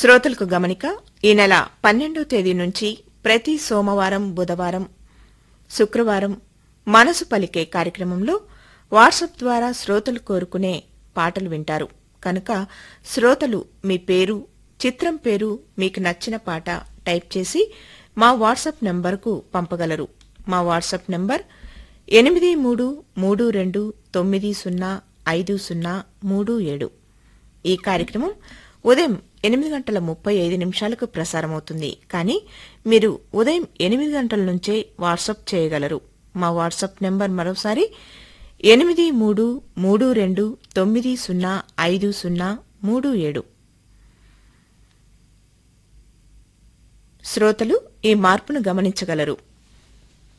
శ్రోతలకు గమనిక ఈ నెల పన్నెండో తేదీ నుంచి ప్రతి సోమవారం బుధవారం శుక్రవారం మనసు పలికే కార్యక్రమంలో వాట్సాప్ ద్వారా శ్రోతలు కోరుకునే పాటలు వింటారు కనుక శ్రోతలు మీ పేరు చిత్రం పేరు మీకు నచ్చిన పాట టైప్ చేసి మా వాట్సాప్ నంబర్కు పంపగలరు మా వాట్సాప్ నంబర్ ఎనిమిది మూడు మూడు రెండు తొమ్మిది సున్నా ఐదు సున్నా మూడు ఏడు ఈ కార్యక్రమం ఉదయం ఎనిమిది గంటల ముప్పై ఐదు నిమిషాలకు ప్రసారమవుతుంది కానీ మీరు ఉదయం ఎనిమిది గంటల నుంచే వాట్సాప్ చేయగలరు మా వాట్సాప్ నెంబర్ మరోసారి ఎనిమిది మూడు మూడు రెండు తొమ్మిది సున్నా ఐదు సున్నా మూడు ఏడు శ్రోతలు ఈ మార్పును గమనించగలరు